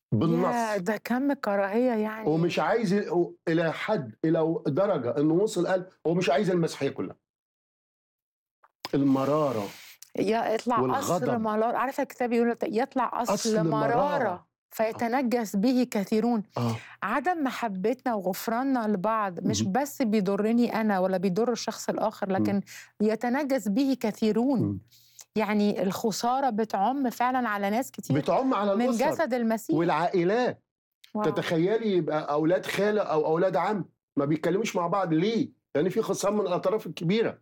يا بالنص ده كم كراهية يعني ومش عايز ي- الى حد الى درجه انه وصل قال هو مش عايز المسيحيه كلها المراره يا يطلع أصل والغضب. مرارة عارف الكتاب يقول يطلع أصل, أصل مرارة. مرارة فيتنجس به كثيرون اه عدم محبتنا وغفراننا لبعض مش مهم. بس بيضرني أنا ولا بيضر الشخص الآخر لكن يتنجس به كثيرون مم. يعني الخسارة بتعم فعلا على ناس كتير بتعم على من الاسر جسد المسيح والعائلات واو. تتخيلي يبقى اولاد خاله او اولاد عم ما بيتكلموش مع بعض ليه؟ لان في خصام من الاطراف الكبيره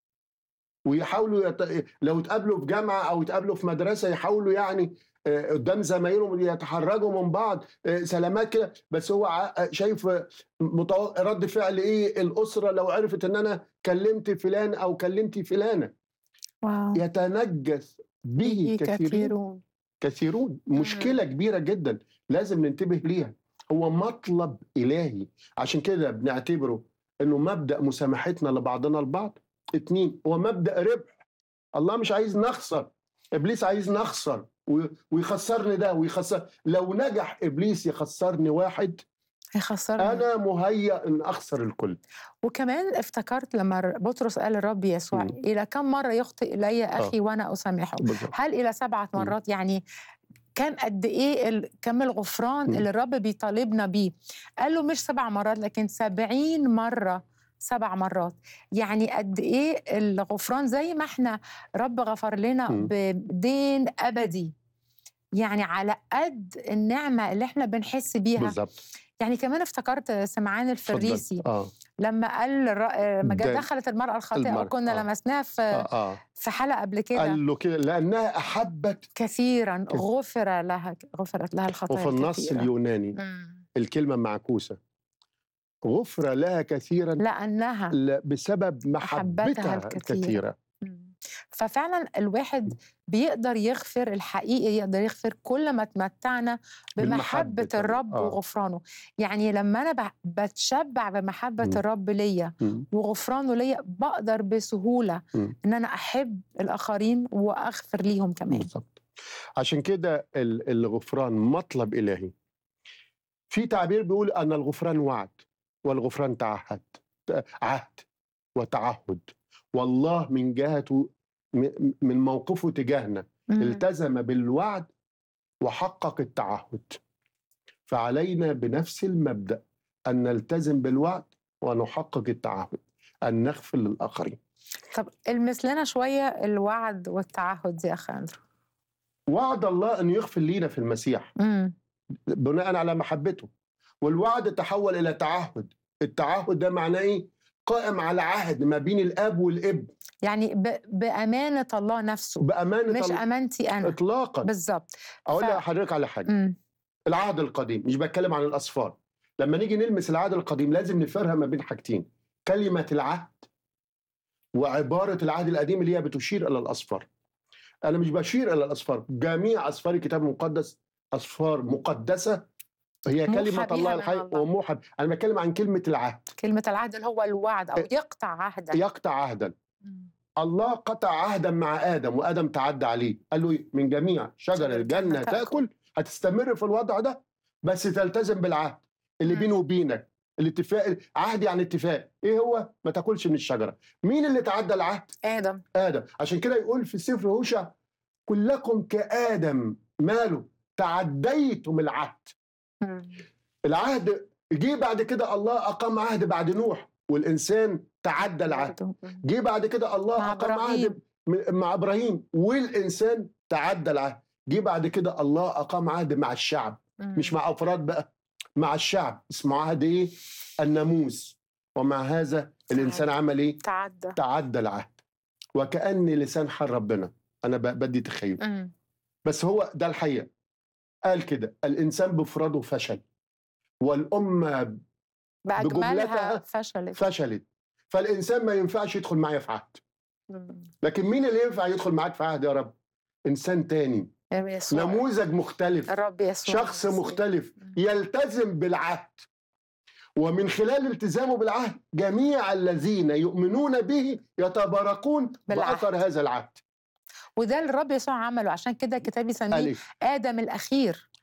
ويحاولوا يت... لو اتقابلوا في جامعه او اتقابلوا في مدرسه يحاولوا يعني آه، قدام زمايلهم يتحرجوا من بعض آه، سلامات كده بس هو ع- شايف آه، متو... رد فعل ايه الاسره لو عرفت ان انا كلمت فلان او كلمتي فلانه واو يتنجس به به كثيرين كثيرون كثيرون مشكلة كبيرة جدا لازم ننتبه ليها هو مطلب إلهي عشان كده بنعتبره أنه مبدأ مسامحتنا لبعضنا البعض اتنين هو مبدأ ربح الله مش عايز نخسر إبليس عايز نخسر و- ويخسرني ده ويخسر لو نجح إبليس يخسرني واحد هيخسرنا أنا مهيأ أن أخسر الكل وكمان افتكرت لما ر- بطرس قال للرب يسوع مم. إلى كم مرة يخطئ إلي أخي وأنا أسامحه بالظبط هل إلى سبعة مم. مرات يعني كان قد إيه ال- كم الغفران مم. اللي الرب بيطالبنا بيه قال له مش سبع مرات لكن سبعين مرة سبع مرات يعني قد إيه الغفران زي ما احنا رب غفر لنا مم. بدين أبدي يعني على قد النعمة اللي احنا بنحس بيها بالظبط يعني كمان افتكرت سمعان اتفضل. الفريسي آه لما قال الر- لما جت ده- دخلت المرأة الخاطئة المرأة، وكنا آه. لمسناها في آه, آه. في حلقة قبل كده قال له كده لأنها أحبت كثيرا كده. غفر لها غفرت لها الخطايا وفي النص الكثيرة. اليوناني مم. الكلمة معكوسة غفر لها كثيرا لأنها ل- بسبب محبتها محبتها الكثيرة. الكثيرة مم. ففعلا الواحد بيقدر يغفر الحقيقي يقدر يغفر كل ما تمتعنا بمحبة بالمحبة الرب آه. وغفرانه يعني لما أنا ب- بتشبع بمحبة مم. الرب ليا مم. وغفرانه ليا بقدر بسهولة مم. إن أنا أحب الآخرين وأغفر ليهم كمان بالظبط عشان كده ال- الغفران مطلب إلهي في تعبير بيقول أن الغفران وعد والغفران تعهد عهد وتعهد والله من جهته م- من موقفه تجاهنا مم. التزم بالوعد وحقق التعهد فعلينا بنفس المبدأ أن نلتزم بالوعد ونحقق التعهد أن نغفر للآخرين طب المس لنا شوية الوعد والتعهد يا أخ أندرو وعد الله أن يغفر لينا في المسيح مم. بناء على محبته والوعد تحول إلى تعهد التعهد ده معناه إيه؟ قائم على عهد ما بين الأب والابن يعني ب... بأمانة الله نفسه بأمانة مش الله أمانتي أنا إطلاقا بالظبط أقول ف- لحضرتك على حاجة مم. العهد القديم مش بتكلم عن الأصفار لما نيجي نلمس العهد القديم لازم نفرق ما بين حاجتين كلمة العهد وعبارة العهد القديم اللي هي بتشير إلى الأصفار أنا مش بشير إلى الأصفار جميع أصفار الكتاب المقدس أصفار مقدسة هي موحى كلمة بيها الله من الحي الله. وموحى أنا بتكلم عن كلمة العهد كلمة العهد اللي هو الوعد أو إيه. يقطع عهدا يقطع عهدا مم. الله قطع عهدا مع ادم وادم تعدى عليه قال له إيه؟ من جميع شجر شجر الجنه الجنة تاكل تأكل. هتستمر في الوضع ده بس تلتزم بالعهد اللي مم. بيني وبينك الاتفاق عهد يعني اتفاق ايه هو ما تاكلش من الشجره مين اللي تعدى العهد آدم ادم عشان كده يقول في سفر هوشع كلكم كادم ماله تعديتم العهد مم. العهد جه بعد كده الله اقام عهد بعد نوح والانسان تعدى العهد برضو. مم. جه بعد كده الله مع اقام إبراهيم. عهد م- مع ابراهيم والانسان تعدى العهد جه بعد كده الله اقام عهد مع الشعب مم. مش مع افراد بقى مع الشعب اسمه عهد ايه الناموس ومع هذا الانسان عمل ايه تعدى تعدى العهد وكأن لسان حال ربنا انا ب- بدي تخيل مم. بس هو ده الحقيقه قال كده الانسان بفراده فشل والامه بأجملها بجملتها فشلت فشلت فالانسان ما ينفعش يدخل معايا في عهد مم. لكن مين اللي ينفع يدخل معاك في عهد يا رب انسان تاني يسوع نموذج مختلف الرب يسوع شخص المسيح. مختلف مم. يلتزم بالعهد ومن خلال التزامه بالعهد جميع الذين يؤمنون به يتباركون بالعهد. بأثر هذا العهد وده اللي الرب يسوع عمله عشان كده الكتاب قال يسميه إيه؟ آدم الأخير